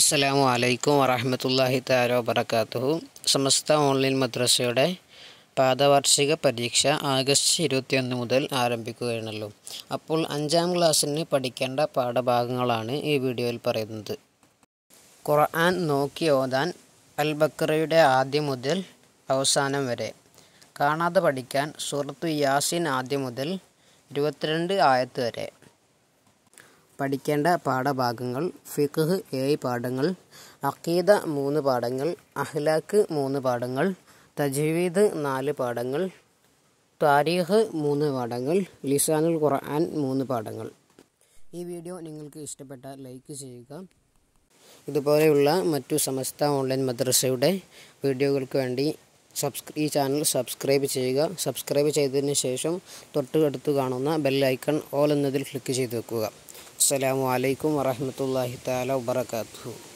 അസ്സലാമു അലൈക്കും വറഹമത്തല്ലാഹി താല വബർക്കാത്തുഹു സമസ്ത ഓൺലൈൻ മദ്രസയുടെ പാദവാർഷിക പരീക്ഷ ആഗസ്റ്റ് ഇരുപത്തിയൊന്ന് മുതൽ ആരംഭിക്കുകയാണല്ലോ അപ്പോൾ അഞ്ചാം ക്ലാസ്സിന് പഠിക്കേണ്ട പാഠഭാഗങ്ങളാണ് ഈ വീഡിയോയിൽ പറയുന്നത് ഖുർആൻ നോക്കി ഓതാൻ അൽ ബക്കറയുടെ ആദ്യം മുതൽ അവസാനം വരെ കാണാതെ പഠിക്കാൻ സൂറത്തു യാസിൻ ആദ്യം മുതൽ ഇരുപത്തിരണ്ട് ആയത്ത് വരെ പഠിക്കേണ്ട പാഠഭാഗങ്ങൾ ഫിഖ് ഏഴ് പാഠങ്ങൾ അക്കീദ മൂന്ന് പാഠങ്ങൾ അഹ്ലാക്ക് മൂന്ന് പാഠങ്ങൾ തജ്വീദ് നാല് പാഠങ്ങൾ താരീഖ് മൂന്ന് പാഠങ്ങൾ ലിസാനുൽ ഖുർആൻ മൂന്ന് പാഠങ്ങൾ ഈ വീഡിയോ നിങ്ങൾക്ക് ഇഷ്ടപ്പെട്ടാൽ ലൈക്ക് ചെയ്യുക ഇതുപോലെയുള്ള മറ്റു സമസ്ത ഓൺലൈൻ മദ്രസയുടെ വീഡിയോകൾക്ക് വേണ്ടി സബ്സ്ക്രൈ ഈ ചാനൽ സബ്സ്ക്രൈബ് ചെയ്യുക സബ്സ്ക്രൈബ് ചെയ്തതിന് ശേഷം തൊട്ട് അടുത്ത് കാണുന്ന ബെൽ ഐക്കൺ ഓൾ എന്നതിൽ ക്ലിക്ക് ചെയ്ത് വെക്കുക അസ്സലാമു അലൈക്കും വറഹമത്തല്ലാഹി താല വബർക്കാത്തു